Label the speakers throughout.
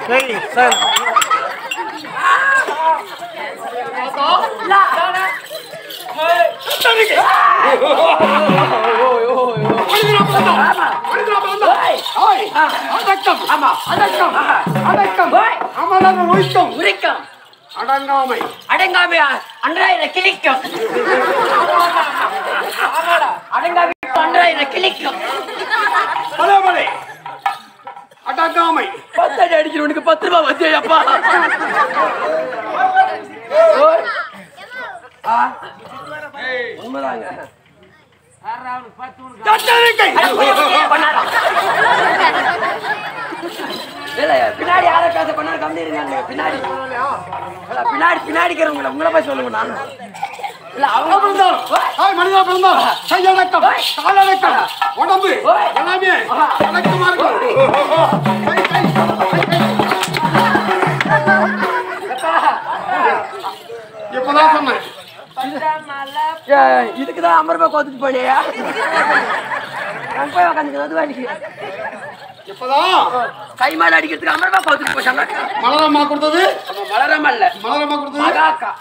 Speaker 1: சரி சரி
Speaker 2: அடக்கம் ஆமா அடக்கம் அடக்கம் அமரர் ஒழிக்கும்
Speaker 3: உரிக்கும்
Speaker 2: அடங்காமை
Speaker 3: அடங்காம அன்றாயிர கிளிக்கும் அடங்காம அன்றாயிர கிளிக்கும்
Speaker 2: பலே பலே அடங்காமை
Speaker 3: பத்தடி அடிக்கிறவனுக்கு பத்து ரூபாய் வந்து அப்பா ஓய். ஆ. உண்மைதாங்க
Speaker 2: தன்னறிக்கை
Speaker 3: அட, போய், போய், பண்ணாரா? இல்ல, பின்னாடி யார பேச பண்ணாரு கம்மி இருங்க பின்னாடி இல்ல, பின்னாடி பின்னாடி இருக்கிறவங்கள உங்களை போய் சொல்லுங்க நான் இல்ல அவங்க
Speaker 2: பிறந்தால் தாய் மனிதா பிறந்தால் கையடக்கம் காலடக்கம் உடம்பு
Speaker 3: ஓய்.
Speaker 2: எல்லாமே அடக்கமா இருக்கும் கை, கை, கை, கை. இப்பதான் சொன்னேன்
Speaker 3: இதுக்கு தான் ஐம்பது ரூபாய் கோத்துட்டு போனியா நான் போய் உட்காந்துக்கு அது வேலைக்கு
Speaker 2: இப்பதான்
Speaker 3: கை மேல அடிக்கிறதுக்கு ஐம்பது ரூபாய் கோத்துட்டு போச்சாங்க
Speaker 2: மலரம்மா கொடுத்தது
Speaker 3: வளரம இல்ல
Speaker 2: மலரம்மா கொடுத்தது
Speaker 3: மகாக்கா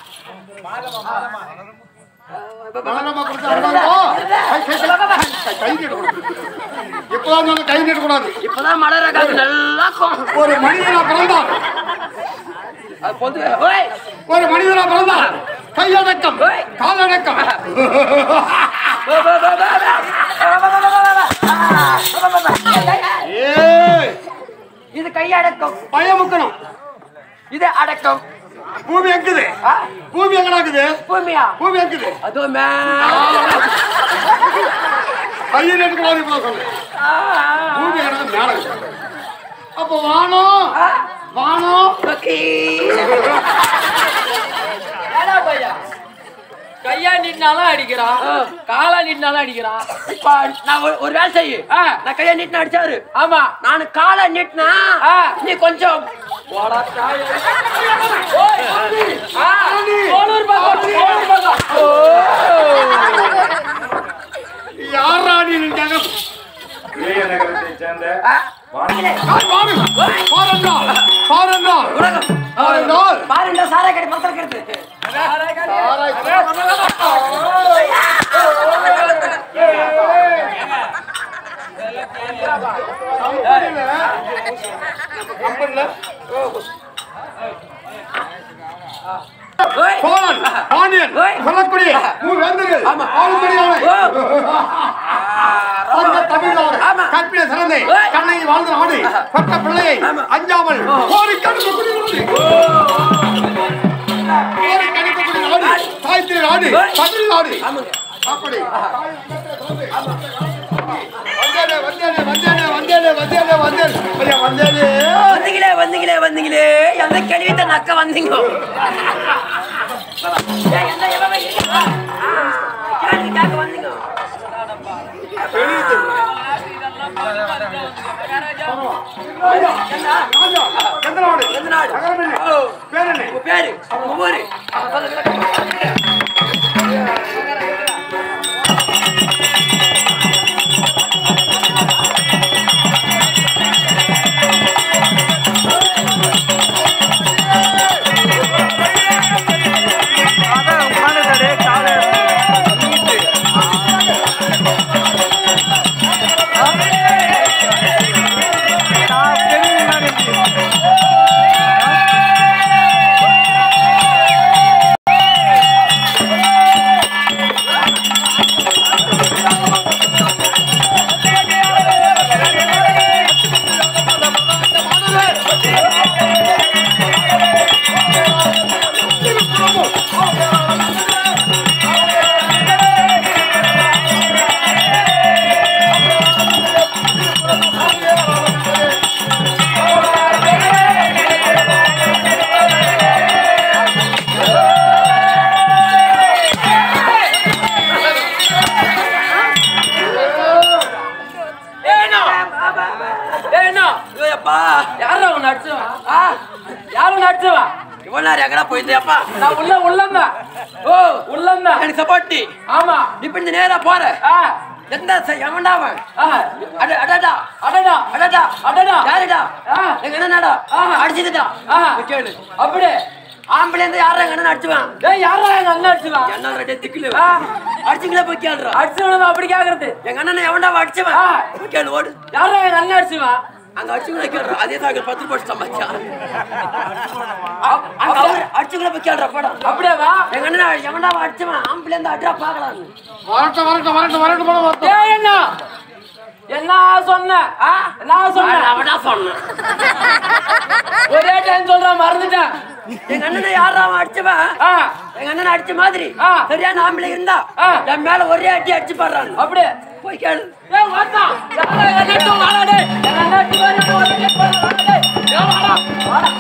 Speaker 2: மலரம்மா கொடுத்தது அடங்காமோ? கை, கை, கை, கை, கை நீட்டக்கூடாது. இப்பதான் சொன்ன கை நீட்டக்கூடாது
Speaker 3: இப்பதான் மலர காத்து நல்லா இருக்கும்.
Speaker 2: ஒரு மனிதனா பிறந்தால்
Speaker 3: அது பொது ஓய்
Speaker 2: ஒரு மனிதனா பிறந்தால் கையடக்கம்
Speaker 3: ஓய்.
Speaker 2: காலடக்கம்
Speaker 3: வா, வா, வா, வா, வா. வா, வா, வா, வா, வா, வா. ஆ, வா, வா, வா.
Speaker 2: ஏய்
Speaker 3: இது கையடக்கம்
Speaker 2: பயமுக்கணும்
Speaker 3: இது அடக்கம்
Speaker 2: பூமி எங்குது
Speaker 3: ஆ,
Speaker 2: பூமி எங்கடா இருக்குது
Speaker 3: பூமியா
Speaker 2: பூமி எங்குது
Speaker 3: அதோ மேல
Speaker 2: கையில் எடுக்கக்கூடாது இப்ப சொன்னேன்
Speaker 3: ஆ,
Speaker 2: பூமி எங்கடா மேல இருக்குது. அப்போ வானம்
Speaker 3: ஆ,
Speaker 2: வானம்
Speaker 3: ஓகே.
Speaker 4: ஏடா பையா கையா நின்னாலும் அடிக்கிறான் காலா நின்னாலும் அடிக்கிறான்
Speaker 3: இப்ப நான் ஒரு- ஒரு வேலை செய்யு
Speaker 4: ஆ.
Speaker 3: நான் கையை நீட்டின அடிச்சாரு
Speaker 4: ஆமா
Speaker 3: நான் காலை நீட்டினா
Speaker 4: ஆ.
Speaker 3: நீ கொஞ்சம்
Speaker 4: ஆ, கோளூர் பக்கம், கோளூர் பக்கம்.
Speaker 2: யாரா நீ நின்றாங்க
Speaker 5: விஜயநகரத்தைச் சேர்ந்த
Speaker 3: ஆ,
Speaker 2: பாருங்கள் பாருங்கள் பாருங்கள்
Speaker 3: உலகம்
Speaker 2: பாருங்கள்
Speaker 3: பாருங்க சாரா கடி மரத்தில் இருக்கிறது ஓய்.
Speaker 2: சோழன் பாண்டியன்
Speaker 3: ஓய்.
Speaker 2: சொல்லக்கூடிய மூவேந்தர்கள்
Speaker 3: ஆமா.
Speaker 2: ஆளும்படியாளர்
Speaker 3: ஓ.
Speaker 2: அந்த தமிழ்நாடு
Speaker 3: ஆமா.
Speaker 2: கற்பின சிறந்தை
Speaker 3: ஓய்.
Speaker 2: கண்ணகி வாழ்ந்த நாடு பெற்ற பிள்ளையை
Speaker 3: ஆமா.
Speaker 2: அஞ்சாமல் கோரி கடுப்பு குடிகிறது கோரி கடுப்பு நாடு தாய் திரு நாடு
Speaker 3: ஓய்.
Speaker 2: தமிழ் நாடு
Speaker 3: ஆமாங்க
Speaker 2: அப்படி வந்தேனே வந்தேனே வந்தேனே வந்தேனே வந்தேனே வந்தேன் ஐயா வந்தேனே
Speaker 3: வந்தீங்களே வந்தீங்களே வந்தீங்களே எந்த கேள்வித்த நக்க வந்தீங்க ஏய், எந்த எவன் இருக்கா? ஆ, கேள்வி கேட்க வந்தீங்க
Speaker 2: ராஜா ராஜா எந்த நாடு
Speaker 3: எந்த நாடு?
Speaker 2: நகரம் என்ன?
Speaker 3: ஓ,
Speaker 2: பேர் என்ன
Speaker 3: உங்க பேரு உங்க ஊரு ஆ, சொல்லு, விளக்கம்.
Speaker 4: ஏண்ணா, ஏண்ணா,
Speaker 3: ஐயோப்பா.
Speaker 4: யார்றா உன்னை அடிச்சவன்?
Speaker 3: ஆ,
Speaker 4: யார் உன்னை அடிச்சவன்?
Speaker 3: இவ்வளவு நேரம் எங்கடா போயிருந்தியாப்பா?
Speaker 4: நான் உள்ள உள்ளந்தான்
Speaker 3: ஓ
Speaker 4: உள்ளந்தான்
Speaker 3: எனக்கு சப்போர்ட் நீ
Speaker 4: ஆமா
Speaker 3: இப்ப இந்த நேரா போற
Speaker 4: ஆ
Speaker 3: எந்த ச- எவன்டா அவன்
Speaker 4: ஆ,
Speaker 3: அட அடடா
Speaker 4: அடடா
Speaker 3: அடடா
Speaker 4: அடடா
Speaker 3: யாருடா
Speaker 4: ஆ.
Speaker 3: எங்க என்னடா
Speaker 4: ஆ.
Speaker 3: அடிச்சதுடா
Speaker 4: ஆ.
Speaker 3: கேளு
Speaker 4: அப்படி
Speaker 3: ஆம்பளை இருந்து யாரா எங்க அண்ணன் அடிச்சுவான்
Speaker 4: ஏய் யாரா எங்க அண்ணன் அடிச்சுவான்
Speaker 3: என்ன ரெட்டே திக்கில
Speaker 4: ஆ.
Speaker 3: அடிச்சுங்களே போய் கேளுடா
Speaker 4: அடிச்சவன அப்படி கேக்குறது
Speaker 3: எங்க அண்ணன் எவன்டா அடிச்சவன்
Speaker 4: ஆ.
Speaker 3: போய் கேளு ஓடு
Speaker 4: யாரா எங்க அண்ணன் அடிச்சுவான்
Speaker 3: அங்க அடிச்சுங்களே கேளுடா அதே சாக பத்து ரூபாய் சம்பாதிச்சான் அங்க அவர் அடிச்சுங்களே போய் கேளுடா போடா
Speaker 4: அப்படியே வா
Speaker 3: எங்க அண்ணன் எவன்டா அடிச்சவன் ஆம்பளை இருந்து அட்ரா பாக்கலாம்
Speaker 2: வரட்டும் வரட்டும் வரட்டும் வரட்டும் போல வரட்டும்
Speaker 4: ஏய் என்ன என்ன சொன்ன
Speaker 3: ஆ
Speaker 4: என்ன சொன்ன
Speaker 3: அவனா சொன்னான்
Speaker 4: ஒரே டைம் சொல்றேன் மறந்துட்டேன்
Speaker 3: எங்க அண்ணனை யாரா அவன் அடிச்சவன்
Speaker 4: ஆ
Speaker 3: எங்க அண்ணன் அடிச்ச மாதிரி
Speaker 4: ஆ.
Speaker 3: சரியான ஆம்பளை இருந்தா
Speaker 4: ஆ.
Speaker 3: என் மேல ஒரே அடி அடிச்சு பாடுறான்
Speaker 4: அப்படியே
Speaker 3: போய் கேளு
Speaker 4: ஏய் வாடா யாரா எங்க அண்ணன் வாடா டேய் எங்க அண்ணன் அடிச்சு வாடா ஒரே டைம் வாடா டேய் ஏய் வாடா வாடா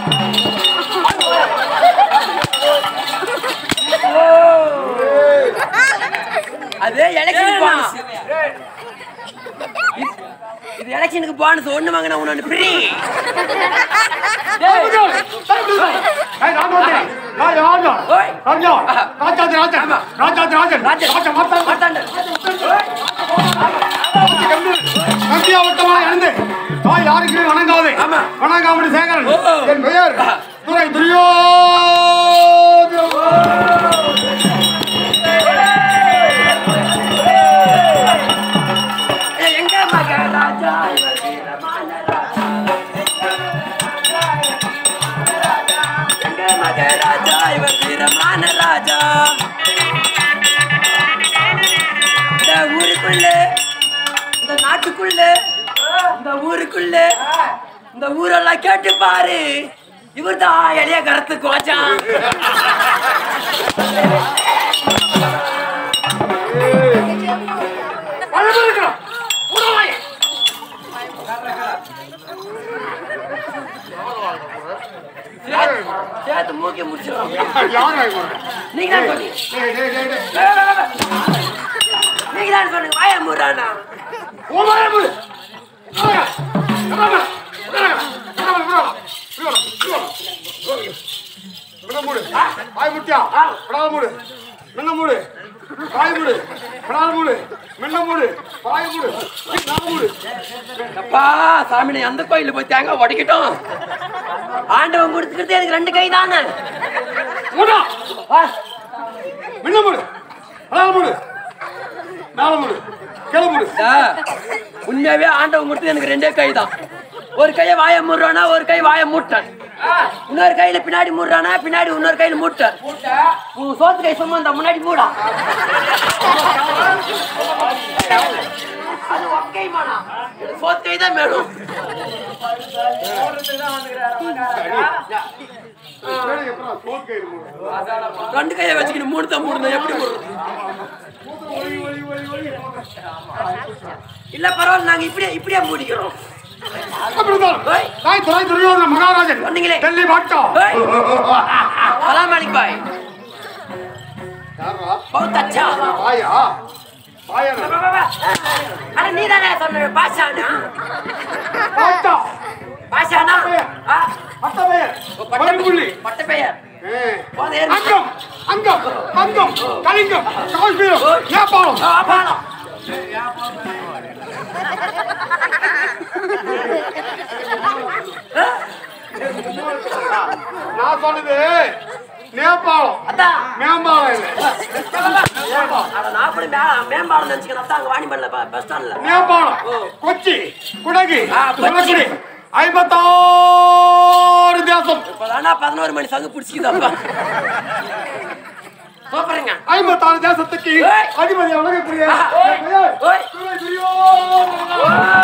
Speaker 3: அது எலெக்ஷனுக்கு
Speaker 4: ஏன்னா?
Speaker 3: போனஸ் இது எலெக்ஷனுக்கு போனஸ் ஒண்ணு வாங்கினா ஒண்ணு ஃப்ரீ
Speaker 4: டேய்
Speaker 2: ஏய், நான் வந்தேன். நான் ராஜா.
Speaker 3: ஓய்.
Speaker 2: ராஜா. ராஜாதி ராஜன்.
Speaker 3: ஆமா.
Speaker 2: ராஜாதி ராஜன்.
Speaker 3: ராஜன்.
Speaker 2: ராஜா மாத்தான்.
Speaker 3: மாத்தாண்ட
Speaker 2: கம்பியாவட்டமாக எழுந்து தாய் யாருக்கு வணங்காதே
Speaker 3: ஆமா.
Speaker 2: வணங்காமடி சேகரன்
Speaker 3: ஓ.
Speaker 2: என் பெயர் துறை துரியோ
Speaker 3: எங்க மகாராஜா இவர் வீரமான ராஜா. எங்க மகாராஜா இவர் வீரமான ராஜா இந்த ஊருக்குள்ள இந்த நாட்டுக்குள்ள இந்த ஊருக்குள்ள இந்த ஊரெல்லாம் கேட்டு பாரு இவர்தான் எளிய கரத்து கோச்சான் சேர்த்து மூக்கி முடிச்சிடும்
Speaker 2: யார் இவன்?
Speaker 3: நீங்க தான் சொன்னீங்க
Speaker 2: டேய், டேய், டேய், டேய்.
Speaker 3: வே, வே, வே, வே. நீங்க தான் சொன்னீங்க வாய முறானா
Speaker 2: ஓ, வாயை மூடு. வாயா. வாயா. வாயா. வாயா, வாயா. வாயா. வாயா. மின்ன மூடு. வாய் முட்டியா? விடாத மூடு. மின்ன மூடு. வாய் மூடு. விடாத மூடு. மின்ன மூடு. வாய் மூடு. விடாத மூடு.
Speaker 3: அப்பா சாமி நீ அந்த கோயிலுக்கு போய் தேங்காய் உடைக்கட்டும் ஆண்டவன் கொடுத்துக்கிறது எனக்கு ரெண்டு கை தானே
Speaker 2: மூடா. மின்ன மூடு. விடாத மூடு. மேல மூடு. கீழே மூடு.
Speaker 3: உண்மையாவே ஆண்டவன் கொடுத்தது எனக்கு ரெண்டே கை தான் ஒரு கையை வாய மூடுறானா ஒரு கை வாய மூட்டான் இன்னொரு கையில பின்னாடி மூடுறானா பின்னாடி இன்னொரு கையில மூட்டான் உன் சோத்து கை சும்மா இந்த முன்னாடி மூடா அது ஒக்கை மானா எனக்கு சோத்து கை தான் வேணும்
Speaker 2: சரி, எப்படா சோக்கை மூடு.
Speaker 3: ரெண்டு கையை வச்சுக்கிட்டு மூணு தான் மூடணும் எப்படி மூடுறது
Speaker 2: ஒளி, ஒளி, ஒளி, ஒளி.
Speaker 3: இல்ல பரவாயில்ல நாங்க இப்படியே இப்படியே மூடிக்கிறோம்
Speaker 2: அப்படிதான்.
Speaker 3: ஓய்.
Speaker 2: தாய் துறை துரியோதன மகாராஜன்
Speaker 3: சொன்னீங்களே.
Speaker 2: டெல்லி பாட்டா
Speaker 3: ஓய். சலாம் அலிக் பாய்
Speaker 2: யாரா
Speaker 3: பௌத் அச்சா
Speaker 2: வாயா வாயா
Speaker 3: அட நீ தானே சொன்ன பாஷானா
Speaker 2: பாட்டா
Speaker 3: பாஷானா ஆ,
Speaker 2: அட்ட பெயர்
Speaker 3: ஓ, பட்ட
Speaker 2: பருப்புள்ளி
Speaker 3: பட்ட பெயர் போதும், ஏறு.
Speaker 2: அங்கம் அங்கம் அங்கம் கலிங்கம் காஷ்மீரம் நேபாளம்
Speaker 3: ஆ, பாலம்.
Speaker 2: நான் சொன்னது நேபாளம்
Speaker 3: அதான்
Speaker 2: மேம்பாலம் இல்லை
Speaker 3: அட நான் கூட மே- மேம்பாலம் நினைச்சுக்கிறேன் அதான் அங்க வாணிபல்ல பஸ் ஸ்டாண்ட்ல
Speaker 2: நேபாளம் கொச்சி குடகி
Speaker 3: ஆ, கொச்சி.
Speaker 2: குடகுடி ஐம்பத்தாறு தேசம்
Speaker 3: இப்பதானா பதினோரு மணி சங்கு பிடிச்சிக்குதப்பா சூப்பருங்க
Speaker 2: ஐம்பத்தாறு தேசத்துக்கு
Speaker 3: ஏய்.
Speaker 2: அதிபதி வழங்கக்கூடிய
Speaker 3: ஆ,
Speaker 2: என் பெயர்
Speaker 3: ஓய்.
Speaker 2: துரை துரியோதன.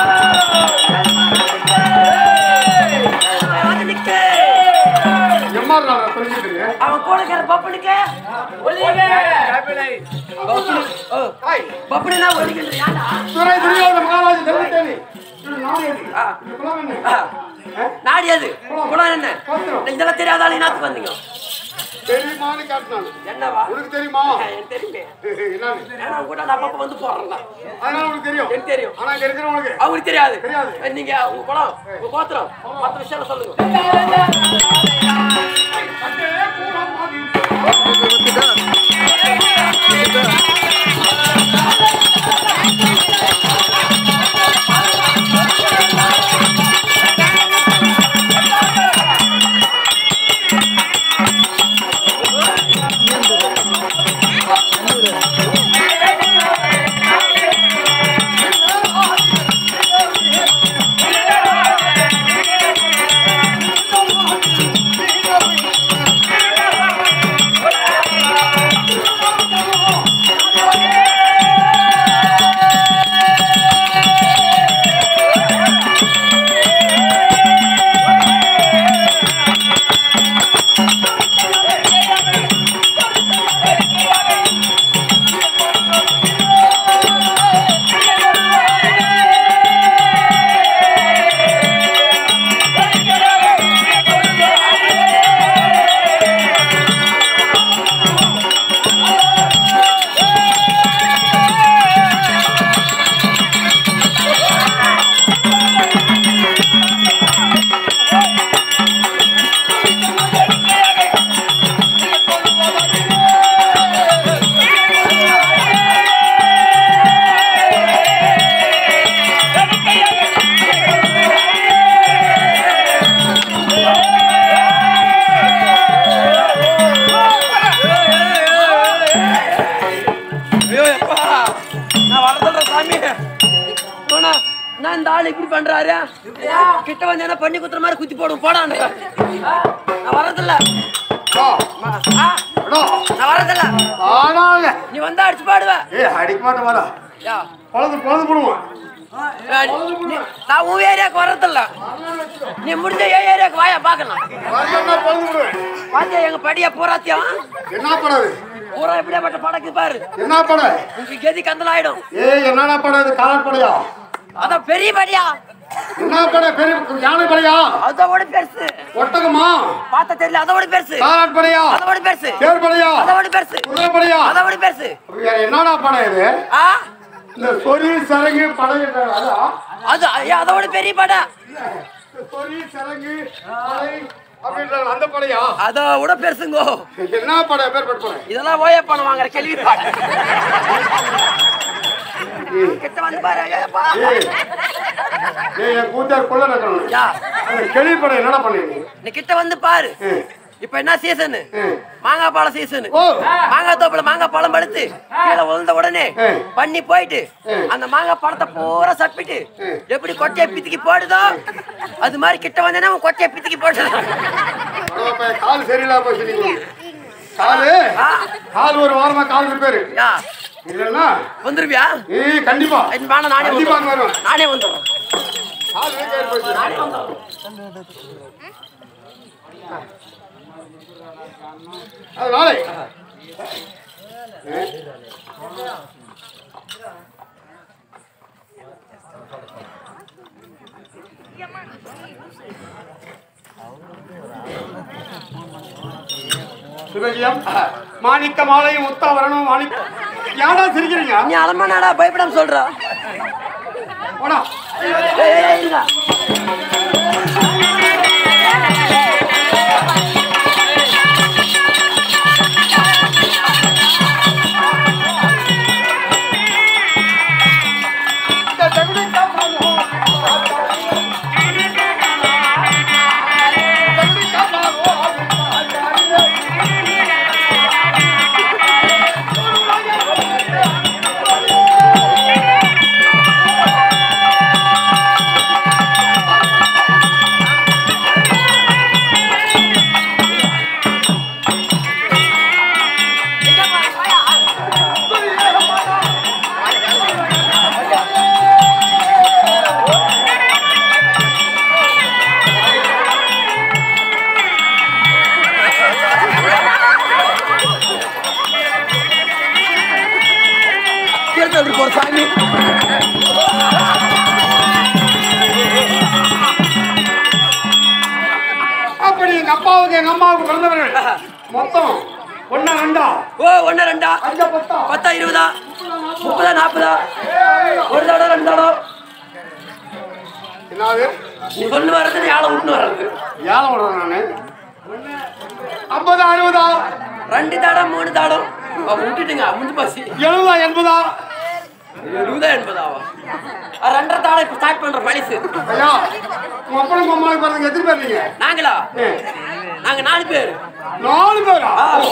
Speaker 3: வந்து நிக்கு.
Speaker 2: எம்ஆர் நான் தெரிஞ்சுக்கிறேன்
Speaker 3: அவன் கூட இருக்கிற பப்பனுக்கு
Speaker 4: ஒளிங்க
Speaker 3: பப்புனு ஓ
Speaker 2: ஹாய்
Speaker 3: பப்புனுனா ஒழிக்கின்ற யாரா
Speaker 2: துரை துரியோதன மகாராஜா டெல்லி டெல்லி இது நாடு எது?
Speaker 3: ஆ.
Speaker 2: இது குலம் என்ன?
Speaker 3: ஆ,
Speaker 2: ஆ?
Speaker 3: நாடு எது குலம் என்ன இதெல்லாம் தெரியாதாலும் இனாத்துக்கு வந்தீங்க
Speaker 2: தெரியுமான்னு கேட்டான்
Speaker 3: என்னவா
Speaker 2: உனக்கு தெரியுமா
Speaker 3: எனக்கு தெரியுமே
Speaker 2: என்னன்னு
Speaker 3: ஏன்னா அவங்க கூட நான் அப்பப்ப வந்து போடுறேன்ல
Speaker 2: அதனால உனக்கு தெரியும்
Speaker 3: எனக்கு தெரியும்
Speaker 2: ஆனா இங்க இருக்கிறவனுக்கு
Speaker 3: அவங்களுக்கு தெரியாது
Speaker 2: தெரியாது.
Speaker 3: நீங்க உங்க குலம் உங்க கோத்திரம் மத்த விஷயம் சொல்லுங்க
Speaker 2: கூடமாதி.
Speaker 3: நான் இந்த ஆளு இப்படி பண்றாரு கிட்ட வந்து என்ன பண்ணி குத்துற மாதிரி குத்தி போடும் போடான்னு நான் வரதில்ல
Speaker 2: வா,
Speaker 3: ஆ,
Speaker 2: விடா.
Speaker 3: நான் வரதில்ல
Speaker 2: ஆடாங்க.
Speaker 3: நீ வந்தா அடிச்சு பாடுவ
Speaker 2: ஏய், அடிக்க மாட்டேன் வாடா.
Speaker 3: யா.
Speaker 2: பொழந்து, பொழந்து போடுவோம்.
Speaker 3: ஆ, நீ- நான் உன் ஏரியாவுக்கு வரதில்ல நீ முடிஞ்ச என் ஏரியாவுக்கு வாயா பார்க்கலாம்
Speaker 2: வரலன்னா பொழந்து போடுவேன்.
Speaker 3: பாத்தியா எங்க படியா பூராத்தியம்
Speaker 2: என்ன படம் இது?
Speaker 3: பூரா எப்படியாப்பட்ட படக்கு பாரு
Speaker 2: என்ன படம்?
Speaker 3: உங்க கெதி கந்தல் ஆயிடும்
Speaker 2: ஏய், என்னடா படம் இது? காலாட் படையா?
Speaker 3: அதான் பெரிய படியா
Speaker 2: என்ன படம்? பெரிய யானை படையா?
Speaker 3: அதோட பெருசு
Speaker 2: ஒட்டகமா?
Speaker 3: பார்த்தா தெரியல அதோட பெருசு
Speaker 2: காலாட் படையா?
Speaker 3: அதோட பெருசு
Speaker 2: தேர் படையா?
Speaker 3: அதோட பெருசு
Speaker 2: குதிரை படையா?
Speaker 3: அதோட பெருசு
Speaker 2: வேற என்னடா படம் இது?
Speaker 3: ஆ
Speaker 2: இந்த சொறி சரங்கு படம் என்றால் அதா?
Speaker 3: அது ஐயா, அதோட பெரிய படம்
Speaker 2: இந்த சொறி சரங்கு படை அப்படின்றாங்க, அந்த படையா?
Speaker 3: அதோட பெருசுங்கோ
Speaker 2: என்ன படம் பேர் படம்
Speaker 3: இதெல்லாம் ஓய பணம் வாங்குற கேள்வி பாடு கிட்ட வந்து பாரு ஐயப்பா.
Speaker 2: ஏய் ஏய், என் கூத்தார் கொள்ள நடக்கணும்
Speaker 3: யா,
Speaker 2: கேள்வி படம் என்னடா பண்ணீங்க
Speaker 3: நீ கிட்ட வந்து பாரு
Speaker 2: ம்.
Speaker 3: இப்ப என்ன சீசனு
Speaker 2: ம்.
Speaker 3: மாங்காய் பழம் சீசனு
Speaker 2: ஓ
Speaker 3: மாங்காய் தோப்புல மாங்காய் பழம் பழுத்து கீழே விழுந்த உடனே
Speaker 2: ம்.
Speaker 3: பண்ணி போயிட்டு
Speaker 2: ம்.
Speaker 3: அந்த மாங்காய் பழத்தை பூரா சப்பிட்டு
Speaker 2: ம்.
Speaker 3: எப்படி கொட்டையை பித்திக்கி போடுதோ அது மாதிரி கிட்ட வந்தேன்னா உன் கொட்டையை பித்திக்கி போட்டுதான்
Speaker 2: பரவாயில்ல, பையன், கால் சரியில்லாம போச்சு நீங்க காலு
Speaker 3: ஆ.
Speaker 2: கால் ஒரு வாரமா கால் ரிப்பேரு
Speaker 3: யா
Speaker 2: இல்லைன்னா
Speaker 3: வந்துருவியா
Speaker 2: ஏய் கண்டிப்பா
Speaker 3: என் வேணா நானே
Speaker 2: கண்டிப்பா அங்க
Speaker 3: வந்துடுறேன்
Speaker 2: வருவேன்
Speaker 3: நானே வந்துடுறேன்
Speaker 2: கால் ரிப்பேர் போச்சு
Speaker 3: நானே வந்துடுறேன்
Speaker 2: அதனால சிவஜியம் மாணிக்க மாலையும் முத்தா வரணும் மாணிக்க ஏன்டா சிரிக்கிறீங்க
Speaker 3: நீ அலமானாடா பயப்படாம சொல்றா
Speaker 2: போடா
Speaker 3: ஏய், ஏய், ஏய், இருங்க. கீழே போற சாமி
Speaker 2: அப்படி எங்க அப்பாவுக்கு எங்க அம்மாவுக்கு பிறந்தவர்கள் மொத்தம் ஒன்னா ரெண்டா
Speaker 3: ஓ ஒன்னு ரெண்டா
Speaker 2: அஞ்சா பத்தா
Speaker 3: பத்தா இருபதா முப்பதா நாற்பதா ஒரு தடவை ரெண்டு தடவை
Speaker 2: என்னது
Speaker 3: நீ சொல்லு வர்றது யாழை விட்டு வர்றது
Speaker 2: ஏழை விடுறேன் நானு ஐம்பதா அறுபதா
Speaker 3: ரெண்டு தடம் மூணு தடம் அவ விட்டுட்டுங்க முடிஞ்சு பாசி
Speaker 2: எழுபதா எண்பதா
Speaker 3: எழுபதா எண்பதாவா அஹ் ரெண்டரை தாளம் இப்ப ஸ்டார்ட் பண்ற பழிசு
Speaker 2: ஐயா உங்க அப்பனுக்கு அம்மாவுக்கு பிறந்தவங்க எத்தனை பேர் நீங்க
Speaker 3: நாங்களா நாங்க நாலு பேர்
Speaker 2: நாலு பேரா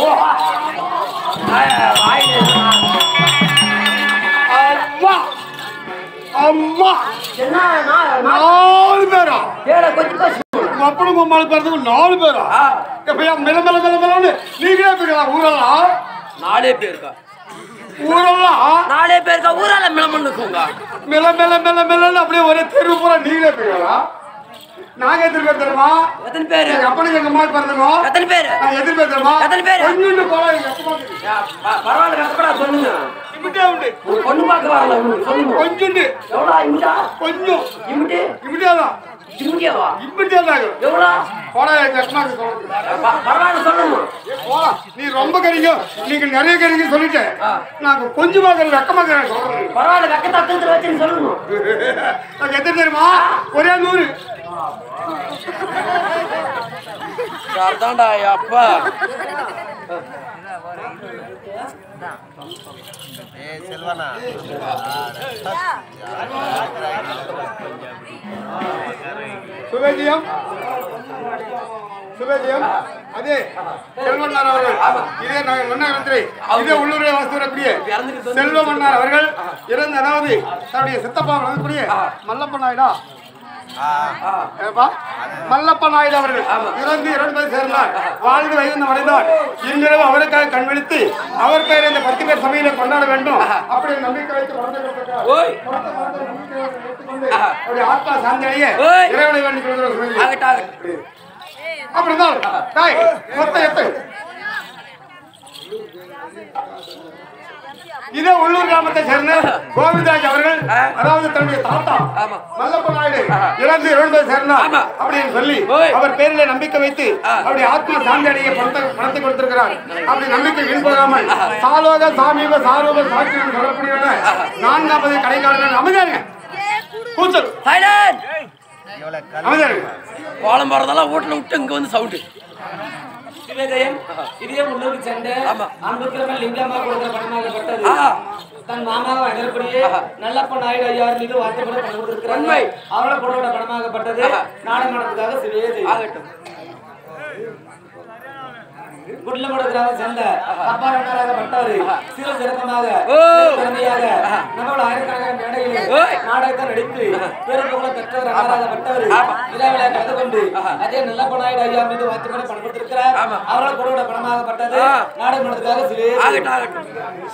Speaker 2: அம்மா அம்மா
Speaker 3: என்ன நான்
Speaker 2: நாலு பேரா
Speaker 3: ஏழை கொஞ்சம் பாசி
Speaker 2: உங்க அப்பனுக்கு அம்மாவுக்கு பிறந்தவங்க நாலு பேரா
Speaker 3: ஆ,
Speaker 2: எப்பயா மெல்ல மெல்ல மெல்ல மெல்லன்னு நீங்களே போய்க்கலாம் ஊரெல்லாம்
Speaker 3: நாலே பேருக்கா
Speaker 2: ஊரெல்லாம்
Speaker 3: நாலே பேருக்கா ஊரால மிளமன் இருக்குங்க
Speaker 2: மெல்ல மெல்ல மெல்ல மெல்லன்னு அப்படியே ஒரே தெரு பூரா நீங்களே போய்க்கலாம் நாங்க எத்தனை பேர் தெரியுமா
Speaker 3: எத்தனை பேரு
Speaker 2: எங்க அப்பனுக்கு எங்க அம்மாவுக்கு பிறந்தவங்க
Speaker 3: எத்தனை பேரு
Speaker 2: நான் எத்தனை பேர் தெரியுமா
Speaker 3: எத்தனை பேரு?
Speaker 2: கொஞ்சோண்டு போலாம் எங்க அப்பா
Speaker 3: யா, ப- பரவாயில்ல கஷ்டப்படா சொல்லுங்க
Speaker 2: இமிட்டே உண்டு
Speaker 3: ஒரு பொண்ணு பார்க்க வரல உங்களுக்கு சொல்லுங்க
Speaker 2: கொஞ்சோண்டு
Speaker 3: எவ்வளோ இம்டா
Speaker 2: கொஞ்சம்
Speaker 3: இம்டு
Speaker 2: இமிட்டே தான்
Speaker 3: இம்டியாவா
Speaker 2: இமிட்டே தான்
Speaker 3: எவ்வளோ
Speaker 2: போடா எங்க அம்மாவுக்கு சொல்லுங்க
Speaker 3: ப- பரவாயில்ல சொல்லுங்க
Speaker 2: போடா நீ ரொம்ப கறிங்க நீங்க நிறைய கறிங்க சொல்லிட்டேன் நாங்க கொஞ்சமா கறி வெக்கமா கறி சொல்றேன்
Speaker 3: பரவாயில்ல வெக்க தக்கத்துல வச்சு சொல்லுங்க
Speaker 2: நாங்க எத்தனை தெரியுமா ஒரே நூறு
Speaker 3: அதான்டா அப்பா
Speaker 2: சுவேஜியம் சுபேஜியம் அதே செல்வண்ணார் அவர்கள் இதே ந- நன்னகரத்திலே இதே உள்ளூரை வசித்து வரக்கூடிய செல்வ மன்னார் அவர்கள் இறந்த அதாவது தன்னுடைய சித்தப்பா வளர்க்கக்கூடிய மல்லப்ப நாயுடா ஏப்பா? மல்லப்ப நாயுடு அவர்கள் இறந்து இரண்டு பேர் சேர்ந்தார் வாழ்ந்து வைகுந்தம் அடைந்தார் இன்றிரவு அவருக்காக கண் விழித்து அவர் பெயரை இந்த பத்து பேர் சபையில கொண்டாட வேண்டும் அப்படி நம்பிக்கை வைத்து வளர்ந்து
Speaker 3: ஓய்
Speaker 2: அவருடைய ஆத்மா சாந்தியடைய
Speaker 3: ஓய்.
Speaker 2: இறைவனை வேண்டிக் கொள்கிறோம் சுபேஜி.
Speaker 3: ஆகட்டும் ஆகட்டும்
Speaker 2: அப்படி இருந்தால் தாய் மொத்தம் எத்து இதே உள்ளூர் கிராமத்தை சேர்ந்த கோவிந்தராஜ் அவர்கள் அதாவது தன்னுடைய தாத்தா
Speaker 3: ஆமா.
Speaker 2: மல்லப்ப நாயுடு இறந்து இரண்டு பேர் சேர்ந்தார்
Speaker 3: ஆமா.
Speaker 2: அப்படின்னு சொல்லி
Speaker 3: ஓய்.
Speaker 2: அவர் பேரிலே நம்பிக்கை வைத்து அவருடைய ஆத்மா சாந்தி அடைய பணத்தை பணத்தை கொடுத்திருக்கிறார் அப்படி நம்பிக்கை வீண் போகாமல் சாலோக சாமீப சாரூப சாட்சியம் சொல்லக்கூடியவங்க நான்காவது கடைக்காரர்கள் அமைதியாருங்க கூச்சல்
Speaker 3: சைலண்ட்
Speaker 2: அமைதியாருங்க
Speaker 3: கோலம் போறதெல்லாம் வீட்டுல விட்டு இங்க வந்து சவுண்டு
Speaker 4: சிவஜெயம் இதே உள்ளூருக்கு சென்று
Speaker 3: ஆமா.
Speaker 4: அன்புக்கிரம லிங்கமா கொடுக்கிற பணமாகப்பட்டது
Speaker 3: ஆ.
Speaker 4: தன் மாமாவை எதிர்ப்படியே நல்லப்ப நாயுடு ஐயார் மீது வார்த்தைப்பட பணம் கொடுத்திருக்கிறாங்க
Speaker 3: உண்மை.
Speaker 4: அவளை பொருளோட பணமாகப்பட்டது நாடகத்துக்காக சிவஜெயம்
Speaker 3: ஆகட்டும்
Speaker 4: குட்லமோட கிராமம் சேர்ந்த அப்பாரனாராக பட்டவர் சிறு சிறப்பமாக
Speaker 3: ஓ.
Speaker 4: திறமையாக நம்மளோட ஆயிரக்கணக்கான மேடைகளில்
Speaker 3: ஓய்.
Speaker 4: நாடகத்தை நடித்து பெரும்புகழ பெற்றவர் அனாராக பட்டவர் இதாவில கலந்து கொண்டு அதே நல்லப்ப நாயுடு ஐயா மீது வார்த்தைப்பட பணம் கொடுத்திருக்கிறார்
Speaker 3: ஆமா.
Speaker 4: அவரோட பொருளோட பணமாகப்பட்டது
Speaker 3: ஆ.
Speaker 4: நாடகம் நடத்துக்காக சிவே
Speaker 3: ஆகட்டும் ஆகட்டும்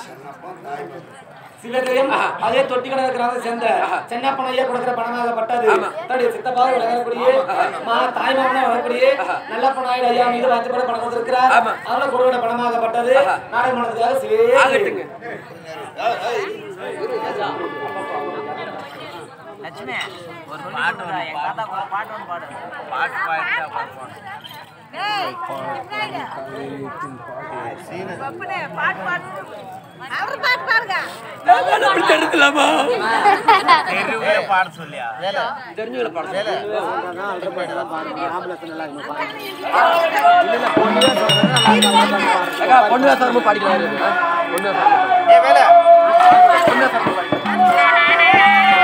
Speaker 4: சிவகயம் அதே தொட்டி கடை கிராமத்தை சேர்ந்த சென்னப்பன் ஐயா கொடுக்கிற பணமாகப்பட்டது தன்னுடைய சித்தப்பாவை வளரக்கூடிய மா தாய்மாமனா வளரக்கூடிய நல்லப்ப நாயுடு ஐயா மீது வார்த்தைப்பட பணம் கொடுத்திருக்கிறார்
Speaker 3: ஆமா.
Speaker 4: அவரோட பொருளோட பணமாகப்பட்டது நாடகம் நடத்துக்காக சிவே
Speaker 3: ஆகட்டுங்க
Speaker 1: லட்சுமி ஒரு பாட்டு ஒன்று எங்க தாத்தா ஒரு பாட்டு ஒன்று பாடு பாட்டு பாட்டு பாட்டு பாடு
Speaker 6: பாட்டு பாட்டு அவரு பாட்டு பாருங்க
Speaker 3: அப்படி தெரிஞ்சுக்கலாமா
Speaker 1: தெருவுல பாட சொல்லியா
Speaker 3: தெரிஞ்சுக்கல படம் அக்கா பொண்ணு வேசாரமும் பாடிக்கலாம் இரு. ஆ, பொண்ணு வேசாரம் பொண்ணு வேசாரம் பாடிக்கலாம்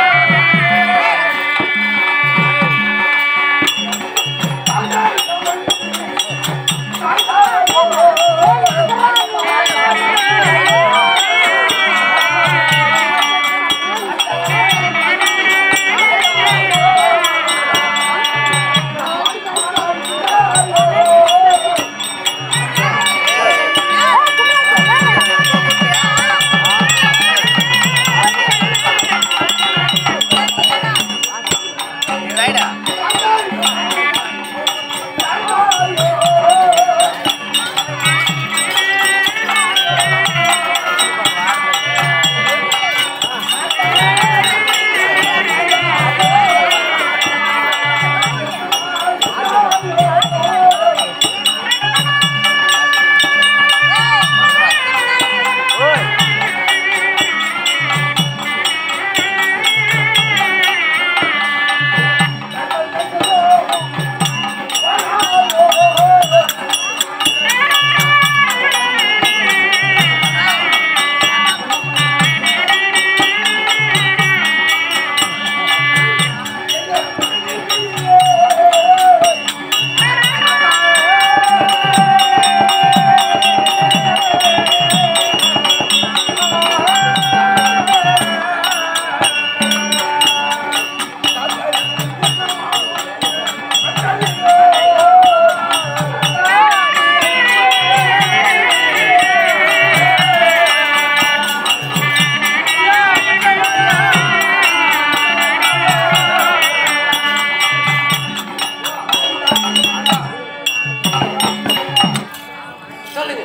Speaker 1: ரைடா
Speaker 3: சொல்லுங்க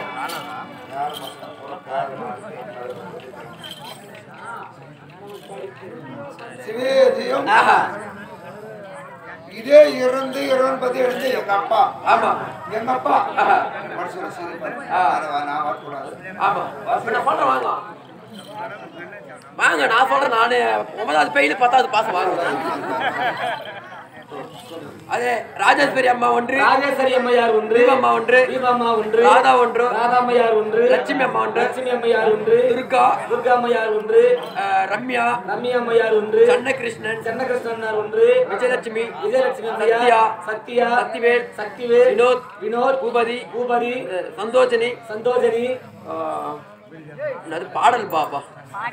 Speaker 2: சிவேஜியம்
Speaker 3: ஆஹா
Speaker 2: இதே இறந்து இறைவன் பத்தி எடுத்து எங்க அப்பா
Speaker 3: ஆமா
Speaker 2: எங்க அப்பா
Speaker 3: ஆஹா.
Speaker 2: மனுஷனை சிரிப்பாரு.
Speaker 3: ஆ.
Speaker 2: நான் நான் வரக்கூடாது
Speaker 3: ஆமா அப்ப நான் சொல்றேன் வாங்க வாங்க நான் சொல்றேன் நானு ஒன்பதாவது பெயில் பத்தாவது பாசம் வாங்க அதே ராஜேஸ்வரி அம்மா ஒன்று
Speaker 4: ராஜேஸ்வரி அம்மையார் ஒன்று
Speaker 3: தீபம்மா ஒன்று
Speaker 4: தீபம்மா ஒன்று
Speaker 3: ராதா ஒன்று
Speaker 4: ராதாம்மையார் ஒன்று
Speaker 3: லட்சுமி அம்மா ஒன்று
Speaker 4: லட்சுமி அம்மையார் ஒன்று
Speaker 3: துர்கா
Speaker 4: துர்கா அம்மையார் ஒன்று
Speaker 3: அஹ், ரம்யா
Speaker 4: ரம்யா அம்மையார் ஒன்று
Speaker 3: சன்னகிருஷ்ணன்
Speaker 4: சென்னகிருஷ்ணனார் ஒன்று
Speaker 3: விஜயலட்சுமி
Speaker 4: விஜயலட்சுமி
Speaker 3: சத்யா
Speaker 4: அம்மையார் சத்யா
Speaker 3: சக்திவேல்
Speaker 4: சக்திவேல்
Speaker 3: வினோத்
Speaker 4: வினோத்
Speaker 3: பூபதி
Speaker 4: பூபதி
Speaker 3: அஹ், சந்தோஷினி
Speaker 4: சந்தோஷினி
Speaker 3: அஹ், என்னது பாடல் பாப்பா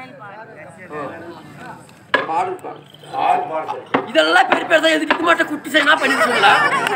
Speaker 3: பாடல் பாடல் இதெல்லாம் பெரிய பெருசா எதுக்கு மட்டும் குட்டி செய்யனா பண்ணிருக்கீங்களா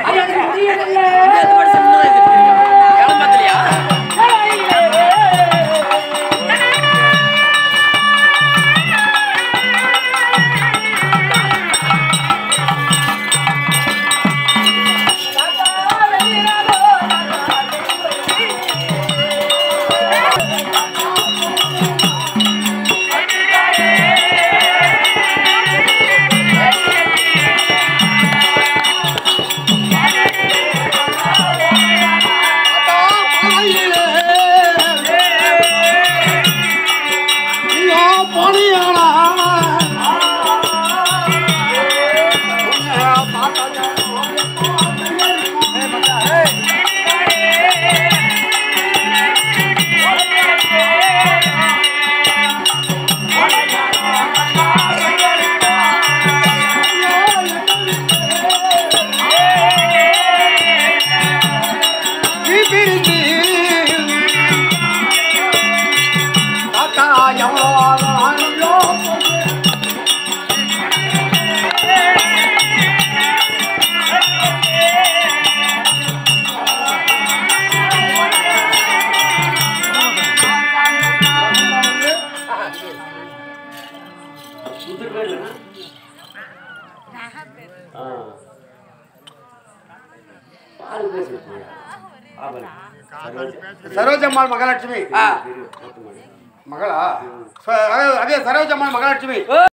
Speaker 2: சரோஜம்மாள் மகாலட்சுமி
Speaker 3: ஆ
Speaker 2: மகளா ச- அதே சரோஜம்மாள் மகாலட்சுமி